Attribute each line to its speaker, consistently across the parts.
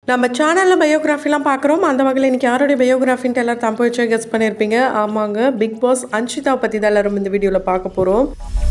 Speaker 1: நம்ம சேனலில் பயோகிராஃபிலாம் பார்க்குறோம் அந்த வகையில் இன்றைக்கி யாருடைய பயோகிராஃபின்ட்டு எல்லாம் தம்பு வச்சு கெஸ் பண்ணியிருப்பீங்க ஆமாங்க பிக் பாஸ் அன்ஷிதாவை பற்றி தான் எல்லாரும் இந்த வீடியோவில் பார்க்க போகிறோம்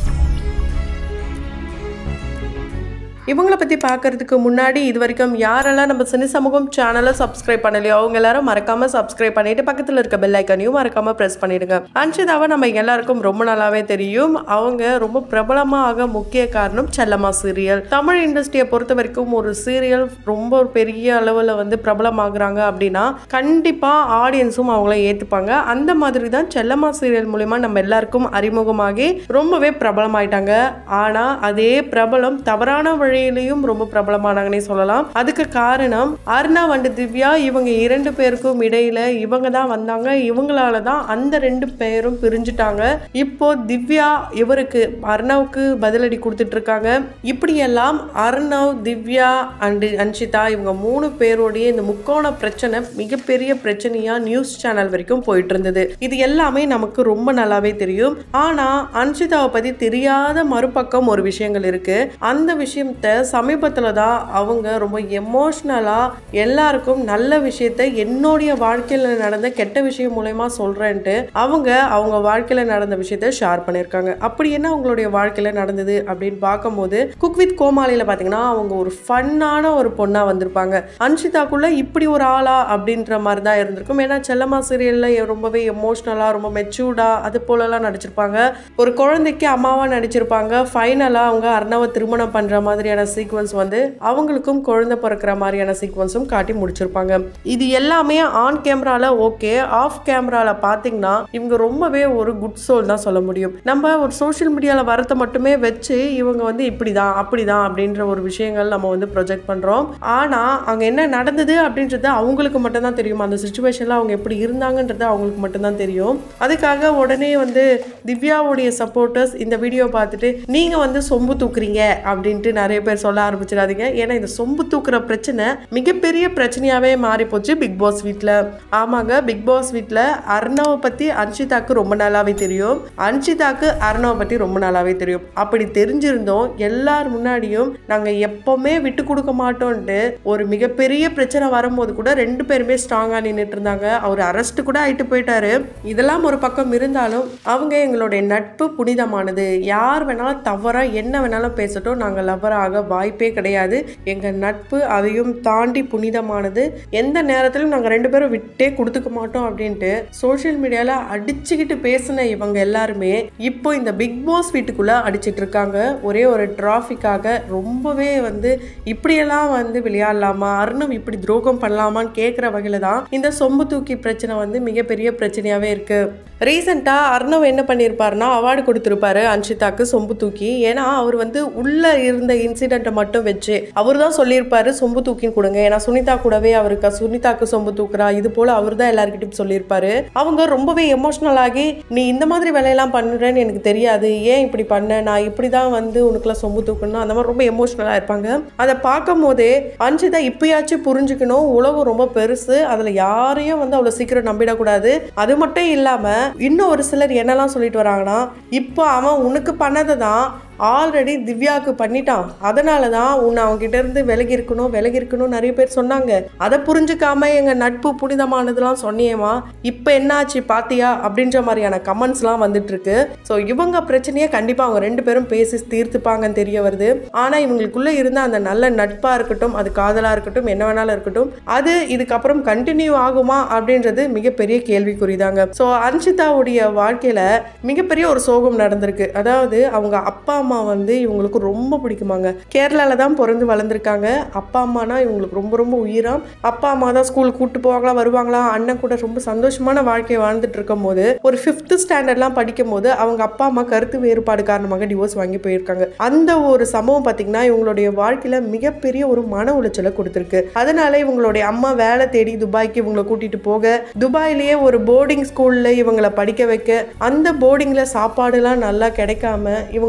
Speaker 1: இவங்கள பற்றி பார்க்கறதுக்கு முன்னாடி இது வரைக்கும் யாரெல்லாம் நம்ம சினி சமூகம் சேனலை சப்ஸ்கிரைப் பண்ணலையோ அவங்க எல்லாரும் மறக்காமல் சப்ஸ்கிரைப் பண்ணிட்டு பக்கத்தில் இருக்க பெல் ஐக்கனையும் மறக்காமல் ப்ரெஸ் பண்ணிடுங்க அன்ஷிதாவை நம்ம எல்லாருக்கும் ரொம்ப நல்லாவே தெரியும் அவங்க ரொம்ப பிரபலமாக முக்கிய காரணம் செல்லம்மா சீரியல் தமிழ் இண்டஸ்ட்ரியை பொறுத்த வரைக்கும் ஒரு சீரியல் ரொம்ப ஒரு பெரிய அளவில் வந்து பிரபலமாகுறாங்க அப்படின்னா கண்டிப்பாக ஆடியன்ஸும் அவங்கள ஏற்றுப்பாங்க அந்த மாதிரி தான் செல்லம்மா சீரியல் மூலிமா நம்ம எல்லாருக்கும் அறிமுகமாகி ரொம்பவே பிரபலமாயிட்டாங்க ஆனால் அதே பிரபலம் தவறான வழியிலையும் ரொம்ப பிரபலமானாங்கன்னே சொல்லலாம் அதுக்கு காரணம் அருணா வந்து திவ்யா இவங்க இரண்டு பேருக்கும் இடையில இவங்க தான் வந்தாங்க இவங்களால தான் அந்த ரெண்டு பேரும் பிரிஞ்சுட்டாங்க இப்போ திவ்யா இவருக்கு அர்ணவுக்கு பதிலடி கொடுத்துட்டு இருக்காங்க இப்படியெல்லாம் அர்ணவ் திவ்யா அண்ட் அன்ஷிதா இவங்க மூணு பேரோடைய இந்த முக்கோண பிரச்சனை மிகப்பெரிய பிரச்சனையா நியூஸ் சேனல் வரைக்கும் போயிட்டு இருந்தது இது எல்லாமே நமக்கு ரொம்ப நல்லாவே தெரியும் ஆனா அன்ஷிதாவை பத்தி தெரியாத மறுபக்கம் ஒரு விஷயங்கள் இருக்கு அந்த விஷயத்த சமீபத்துல தான் அவங்க ரொம்ப எமோஷ்னலா எல்லாருக்கும் நல்ல விஷயத்த என்னுடைய வாழ்க்கையில நடந்த கெட்ட விஷயம் மூலயமா சொல்றேன்ட்டு அவங்க அவங்க வாழ்க்கையில நடந்த விஷயத்த ஷேர் பண்ணியிருக்காங்க அப்படி என்ன அவங்களுடைய வாழ்க்கையில நடந்தது அப்படின்னு பார்க்கும்போது குக் வித் கோமாளியில பாத்தீங்கன்னா அவங்க ஒரு ஃபன்னான ஒரு பொண்ணா வந்திருப்பாங்க அன்ஷிதாக்குள்ள இப்படி ஒரு ஆளா அப்படின்ற மாதிரி தான் இருந்திருக்கும் ஏன்னா செல்லம்மா சீரியல்ல ரொம்பவே எமோஷ்னலா ரொம்ப மெச்சூர்டா அது போலலாம் நடிச்சிருப்பாங்க ஒரு குழந்தைக்கு அம்மாவா நடிச்சிருப்பாங்க ஃபைனலா அவங்க அர்ணவை திருமணம் பண்ற மாதிரியான சீக்வன்ஸ் வந்து அவங்களுக்கும் குழந்தை பிறக்கிற மாதிரியான சீக்வன்ஸும் காட்டி முடிச்சிருப்பாங்க இது எல்லாமே ஆன் கேமரால ஓகே ஆஃப் கேமரால பாத்தீங்கன்னா இவங்க ரொம்பவே ஒரு குட் சோல் தான் சொல்ல முடியும் நம்ம ஒரு சோஷியல் மீடியால வரத்தை மட்டுமே வச்சு இவங்க வந்து இப்படிதான் அப்படிதான் அப்படின்ற ஒரு விஷயங்கள் நம்ம வந்து ப்ரொஜெக்ட் பண்றோம் ஆனா அங்க என்ன நடந்தது அப்படின்றது அவங்களுக்கு மட்டும்தான் தெரியும் அந்த சுச்சுவேஷன்ல அவங்க எப்படி இருந்தாங்கன்றது அவங்களுக்கு மட்டும்தான் தெரியும் அதுக்காக உடனே வந்து திவ்யாவுடைய சப்போர்ட்டர்ஸ் இந்த வீடியோ பார்த்துட்டு நீங்க வந்து சொம்பு தூக்குறீங்க அப்படின்ட்டு நிறைய பேர் சொல்ல ஆரம்பிச்சிடாதீங்க ஏன்னா இந்த சொம்பு தூக்குற பிரச்சனை மிகப்பெரிய பிரச்சனையாவே மாறி போச்சு பிக் பாஸ் வீட்டில் ஆமாங்க பிக் பாஸ் வீட்டில் அர்ணவை பத்தி அன்ஷிதாக்கு ரொம்ப நாளாவே தெரியும் அன்ஷிதாக்கு அர்ணவை பத்தி ரொம்ப நாளாவே தெரியும் அப்படி தெரிஞ்சிருந்தோம் எல்லார் முன்னாடியும் நாங்க எப்பவுமே விட்டு கொடுக்க மாட்டோம்ட்டு ஒரு மிகப்பெரிய பிரச்சனை வரும்போது கூட ரெண்டு பேருமே ஸ்ட்ராங்கா நின்றுட்டு இருந்தாங்க அவர் அரெஸ்ட் கூட ஆயிட்டு போயிட்டாரு இதெல்லாம் ஒரு பக்கம் இருந்தாலும் அவங்க எங்களுடைய நட்பு புனிதமானது யார் வேணாலும் தவறா என்ன வேணாலும் பேசட்டும் நாங்கள் லவராக வாய்ப்பே கிடையாது எங்கள் நட்பு அதையும் தாண்டி புனிதமானது எந்த நேரத்திலும் நாங்கள் ரெண்டு பேரும் விட்டே கொடுத்துக்க மாட்டோம் அப்படின்ட்டு சோஷியல் மீடியாவில் அடிச்சுக்கிட்டு பேசின இவங்க எல்லாருமே இப்போ இந்த பிக் பாஸ் வீட்டுக்குள்ளே அடிச்சிட்டு இருக்காங்க ஒரே ஒரு டிராஃபிக்காக ரொம்பவே வந்து இப்படியெல்லாம் வந்து விளையாடலாமா அருணம் இப்படி துரோகம் பண்ணலாமான்னு கேட்குற வகையில் தான் இந்த சொம்பு தூக்கி பிரச்சனை வந்து மிகப்பெரிய பிரச்சனையாகவே இருக்குது ரீசெண்டாக அர்ணவ் என்ன பண்ணியிருப்பாருன்னா அவார்டு கொடுத்துருப்பாரு அன்ஷிதாக்கு சொம்பு தூக்கி ஏன்னா அவர் வந்து உள்ளே இருந்த இன்சிடெண்ட்டை மட்டும் வச்சு அவர் தான் சொல்லியிருப்பாரு சொம்பு தூக்கின்னு கொடுங்க ஏன்னா சுனிதா கூடவே அவருக்கு சுனிதாக்கு சொம்பு தூக்குறா இது போல் அவர் தான் எல்லாருக்கிட்டையும் சொல்லியிருப்பாரு அவங்க ரொம்பவே எமோஷ்னல் ஆகி நீ இந்த மாதிரி வேலையெல்லாம் பண்ணுறேன்னு எனக்கு தெரியாது ஏன் இப்படி பண்ண நான் இப்படி தான் வந்து உனக்குலாம் சொம்பு தூக்கணும் அந்த மாதிரி ரொம்ப எமோஷ்னலாக இருப்பாங்க அதை பார்க்கும் போதே அன்ஷிதா இப்பயாச்சும் புரிஞ்சுக்கணும் உலகம் ரொம்ப பெருசு அதில் யாரையும் வந்து அவ்வளோ சீக்கிரம் நம்பிடக்கூடாது அது மட்டும் இல்லாமல் இன்னும் ஒரு சிலர் என்னெல்லாம் சொல்லிட்டு வராங்கன்னா இப்போ அவன் உனக்கு பண்ணதை தான் ஆல்ரெடி திவ்யாவுக்கு பண்ணிட்டான் அதனால தான் உன்னை அவங்ககிட்ட இருந்து விலகி இருக்கணும் விலகி இருக்கணும் நிறைய பேர் சொன்னாங்க அதை புரிஞ்சுக்காம எங்க நட்பு புனிதமானதுலாம் சொன்னியேமா இப்போ என்னாச்சு பாத்தியா அப்படின்ற மாதிரியான கமெண்ட்ஸ்லாம் வந்துட்டு இருக்கு ஸோ இவங்க பிரச்சனையை கண்டிப்பாக அவங்க ரெண்டு பேரும் பேசி தீர்த்துப்பாங்கன்னு தெரிய வருது ஆனால் இவங்களுக்குள்ள இருந்த அந்த நல்ல நட்பாக இருக்கட்டும் அது காதலாக இருக்கட்டும் என்ன வேணாலும் இருக்கட்டும் அது இதுக்கப்புறம் கண்டினியூ ஆகுமா அப்படின்றது மிகப்பெரிய கேள்விக்குறிதாங்க ஸோ அன்ஷிதாவுடைய வாழ்க்கையில் மிகப்பெரிய ஒரு சோகம் நடந்திருக்கு அதாவது அவங்க அப்பா அம்மா வந்து இவங்களுக்கு ரொம்ப பிடிக்குமாங்க கேரளால தான் பிறந்து வளர்ந்துருக்காங்க அப்பா அம்மானா இவங்களுக்கு ரொம்ப ரொம்ப உயிராம் அப்பா அம்மா தான் ஸ்கூலுக்கு கூட்டு போவாங்களா வருவாங்களா அண்ணன் கூட ரொம்ப சந்தோஷமான வாழ்க்கையை வாழ்ந்துட்டு இருக்கும் போது ஒரு ஃபிஃப்த் ஸ்டாண்டர்ட்லாம் படிக்கும் போது அவங்க அப்பா அம்மா கருத்து வேறுபாடு காரணமாக டிவோர்ஸ் வாங்கி போயிருக்காங்க அந்த ஒரு சம்பவம் பார்த்தீங்கன்னா இவங்களுடைய வாழ்க்கையில மிகப்பெரிய ஒரு மன உளைச்சலை கொடுத்துருக்கு அதனால இவங்களுடைய அம்மா வேலை தேடி துபாய்க்கு இவங்களை கூட்டிட்டு போக துபாயிலேயே ஒரு போர்டிங் ஸ்கூல்ல இவங்களை படிக்க வைக்க அந்த போர்டிங்ல சாப்பாடுலாம் நல்லா கிடைக்காம இவங்களுக்கு அந்த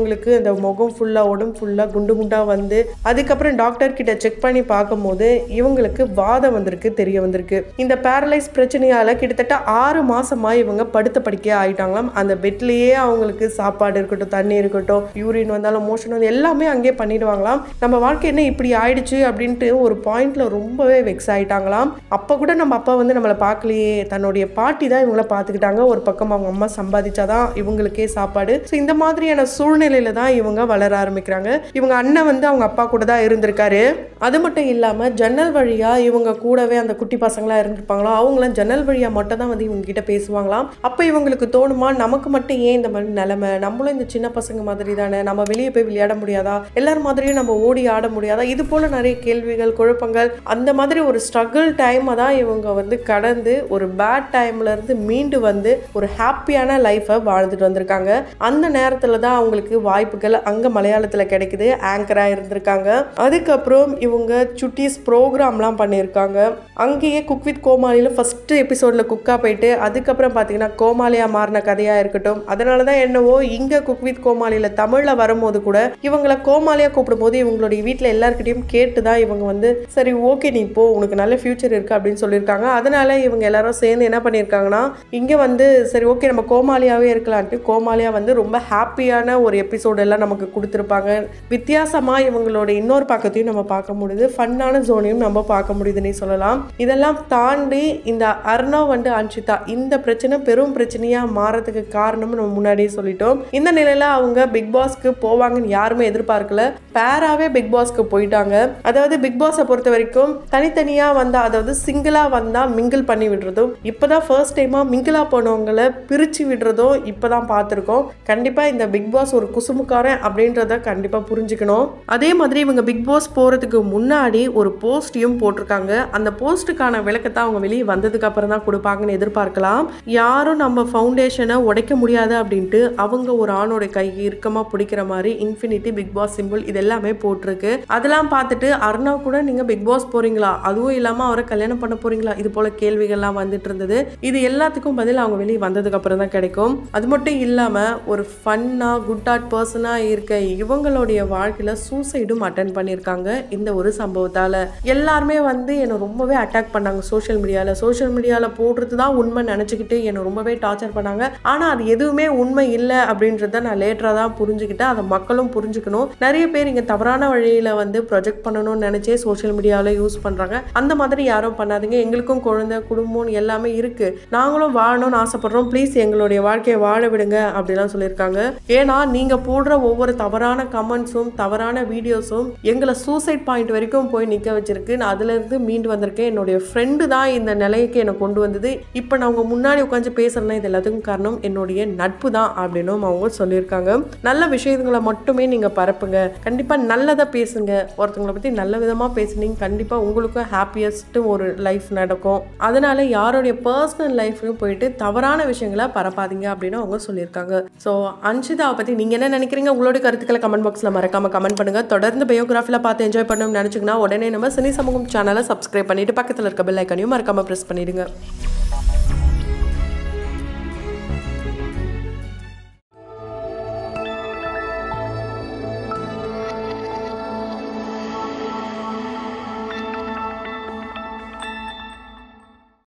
Speaker 1: அந்த முகம் ஃபுல்லாக உடம்பு ஃபுல்லாக குண்டு குண்டாக வந்து அதுக்கப்புறம் டாக்டர் கிட்ட செக் பண்ணி பார்க்கும்போது இவங்களுக்கு வாதம் வந்திருக்கு தெரிய வந்திருக்கு இந்த பேரலைஸ் பிரச்சனையால் கிட்டத்தட்ட ஆறு மாசமா இவங்க படுத்த படிக்க ஆயிட்டாங்களாம் அந்த பெட்லேயே அவங்களுக்கு சாப்பாடு இருக்கட்டும் தண்ணி இருக்கட்டும் யூரின் வந்தாலும் மோஷன் வந்து எல்லாமே அங்கேயே பண்ணிடுவாங்களாம் நம்ம வாழ்க்கை என்ன இப்படி ஆயிடுச்சு அப்படின்ட்டு ஒரு பாயிண்ட்ல ரொம்பவே வெக்ஸ் ஆயிட்டாங்களாம் அப்போ கூட நம்ம அப்பா வந்து நம்மளை பார்க்கலையே தன்னுடைய பாட்டி தான் இவங்கள பார்த்துக்கிட்டாங்க ஒரு பக்கம் அவங்க அம்மா சம்பாதிச்சாதான் இவங்களுக்கே சாப்பாடு ஸோ இந்த மாதிரியான சூழ்நிலையில தான் இவங்க வளர ஆரம்பிக்கிறாங்க இவங்க அண்ணன் வந்து அவங்க அப்பா கூட தான் இருந்திருக்காரு அது மட்டும் இல்லாமல் ஜன்னல் வழியா இவங்க கூடவே அந்த குட்டி பசங்களா இருந்திருப்பாங்களோ அவங்களாம் ஜன்னல் வழியா மட்டும் தான் வந்து இவங்க கிட்ட பேசுவாங்களாம் அப்போ இவங்களுக்கு தோணுமா நமக்கு மட்டும் ஏன் இந்த மாதிரி நிலைமை நம்மளும் இந்த சின்ன பசங்க மாதிரி தானே நம்ம வெளியே போய் விளையாட முடியாதா எல்லார் மாதிரியும் நம்ம ஓடி ஆட முடியாதா இது போல நிறைய கேள்விகள் குழப்பங்கள் அந்த மாதிரி ஒரு ஸ்ட்ரகிள் டைமை தான் இவங்க வந்து கடந்து ஒரு பேட் டைம்ல இருந்து மீண்டு வந்து ஒரு ஹாப்பியான லைஃப்பை வாழ்ந்துட்டு வந்திருக்காங்க அந்த நேரத்தில் தான் அவங்களுக்கு வாய்ப்புகள் அங்கே மலையாளத்தில் கிடைக்குது ஆங்கராக இருந்திருக்காங்க அதுக்கப்புறம் இவங்க சுட்டீஸ் ப்ரோக்ராம்லாம் பண்ணியிருக்காங்க அங்கேயே குக் வித் கோமாளியில் ஃபஸ்ட்டு எபிசோடில் குக்காக போயிட்டு அதுக்கப்புறம் பார்த்தீங்கன்னா கோமாளியாக மாறின கதையாக இருக்கட்டும் அதனால தான் என்னவோ இங்கே குக் வித் கோமாளியில் தமிழில் வரும்போது கூட இவங்கள கோமாளியாக கூப்பிடும்போது இவங்களுடைய வீட்டில் எல்லாருக்கிட்டையும் கேட்டு தான் இவங்க வந்து சரி ஓகே நீ போ உனக்கு நல்ல ஃபியூச்சர் இருக்குது அப்படின்னு சொல்லியிருக்காங்க அதனால இவங்க எல்லாரும் சேர்ந்து என்ன பண்ணியிருக்காங்கன்னா இங்கே வந்து சரி ஓகே நம்ம கோமாளியாகவே இருக்கலான்ட்டு கோமாளியாக வந்து ரொம்ப ஹாப்பியான ஒரு எபிசோடு எல்லாம் நமக்கு கொடுத்துருப்பாங்க வித்தியாசமாக இவங்களோட இன்னொரு பக்கத்தையும் நம்ம பார்க்க முடியுது ஃபன்னான ஜோனையும் நம்ம பார்க்க முடியுதுன்னு சொல்லலாம் இதெல்லாம் தாண்டி இந்த அர்ணவ் வந்து அன்ஷிதா இந்த பிரச்சனை பெரும் பிரச்சனையாக மாறதுக்கு காரணம் நம்ம முன்னாடியே சொல்லிட்டோம் இந்த நிலையில் அவங்க பிக் பாஸ்க்கு போவாங்கன்னு யாருமே எதிர்பார்க்கல பேராவே பிக் பாஸ்க்கு போயிட்டாங்க அதாவது பிக் பாஸை பொறுத்த வரைக்கும் தனித்தனியாக வந்தால் அதாவது சிங்கிளாக வந்தால் மிங்கிள் பண்ணி விடுறதும் இப்போதான் ஃபர்ஸ்ட் டைமாக மிங்கிளாக போனவங்களை பிரித்து விடுறதும் இப்போ தான் பார்த்துருக்கோம் கண்டிப்பாக இந்த பிக் பாஸ் ஒரு குசுமுக்காரன் அப்படின்றத கண்டிப்பாக புரிஞ்சுக்கணும் அதே மாதிரி இவங்க பிக் பாஸ் போகிறதுக்கு முன்னாடி ஒரு போஸ்டையும் போட்டிருக்காங்க அந்த போஸ்ட்டுக்கான விளக்கத்தை அவங்க வெளியே வந்ததுக்கு அப்புறம் தான் கொடுப்பாங்கன்னு எதிர்பார்க்கலாம் யாரும் நம்ம ஃபவுண்டேஷனை உடைக்க முடியாது அப்படின்ட்டு அவங்க ஒரு ஆணோட கை இறுக்கமாக பிடிக்கிற மாதிரி இன்ஃபினிட்டி பிக் பாஸ் சிம்பிள் இது எல்லாமே போட்டிருக்கு அதெல்லாம் பார்த்துட்டு அருணா கூட நீங்கள் பிக் பாஸ் போகிறீங்களா அதுவும் இல்லாமல் அவரை கல்யாணம் பண்ண போகிறீங்களா இது போல் கேள்விகள்லாம் வந்துட்டு இருந்தது இது எல்லாத்துக்கும் பதில் அவங்க வெளியே வந்ததுக்கு அப்புறம் தான் கிடைக்கும் அது மட்டும் இல்லாமல் ஒரு ஃபன்னாக குட் ஆர்ட் பர்சனாக இருக்க இவங்களுடைய வாழ்க்கையில் சூசைடும் அட்டன் பண்ணியிருக்காங்க இந்த ஒரு சம்பவத்தால் எல்லாருமே வந்து என்னை ரொம்பவே அட்டாக் பண்ணாங்க சோஷியல் மீடியாவில் சோஷியல் மீடியாவில் போடுறது தான் உண்மை நினச்சிக்கிட்டு என்னை ரொம்பவே டார்ச்சர் பண்ணாங்க ஆனால் அது எதுவுமே உண்மை இல்லை அப்படின்றத நான் லேட்டராக தான் புரிஞ்சுக்கிட்டேன் அதை மக்களும் புரிஞ்சுக்கணும் நிறைய பேர் இங்கே தவறான வழியில் வந்து ப்ரொஜெக்ட் பண்ணணும்னு நினச்சே சோஷியல் மீடியாவில் யூஸ் பண்ணுறாங்க அந்த மாதிரி யாரும் பண்ணாதீங்க எங்களுக்கும் குழந்தை குடும்பம் எல்லாமே இருக்குது நாங்களும் வாழணும்னு ஆசைப்படுறோம் ப்ளீஸ் எங்களுடைய வாழ்க்கையை வாழ விடுங்க அப்படிலாம் சொல்லியிருக்காங்க ஏன்னா நீங்கள் போடுற ஒவ்வொரு தவறான கமெண்ட்ஸும் தவறான வீடியோஸும் எங்களை சூசைட் பாயிண்ட் வரைக்கும் போய் நிற்க வச்சிருக்கு நான் அதுலேருந்து மீண்டு வந்திருக்கேன் என்னுடைய ஃப்ரெண்டு தான் இந்த நிலைக்கு என்னை கொண்டு வந்தது இப்போ நான் அவங்க முன்னாடி உட்காந்து பேசுகிறேன்னா இது எல்லாத்துக்கும் காரணம் என்னுடைய நட்பு தான் அப்படின்னும் அவங்க சொல்லியிருக்காங்க நல்ல விஷயங்களை மட்டுமே நீங்கள் பரப்புங்க கண்டிப்பாக நல்லதை பேசுங்க ஒருத்தவங்களை பற்றி நல்ல விதமாக பேசுனீங்க கண்டிப்பாக உங்களுக்கும் ஹாப்பியஸ்ட் ஒரு லைஃப் நடக்கும் அதனால யாருடைய பர்சனல் லைஃப்லையும் போயிட்டு தவறான விஷயங்களை பரப்பாதீங்க அப்படின்னு அவங்க சொல்லியிருக்காங்க ஸோ அன்ஷிதாவை பற்றி நீங்கள் என்ன நினைக்கிறீங்க உங்களுடைய கருத்துக்களை கமெண்ட் பாக்ஸில் மறக்காம கமெண்ட் பண்ணுங்க தொடர்ந்து பயோகிராஃபியில் பார்த்து என்ஜாய் பண்ணணும்னு நினச்சிங்கன்னா உடனே நம்ம சினி சமூகம் சேனலை சப்ஸ்கிரைப் பண்ணிட்டு பக்கத்தில் இருக்க பெல் ஐக்கனையும் மறக்காம ப்ரெஸ் பண்ணிடுங்க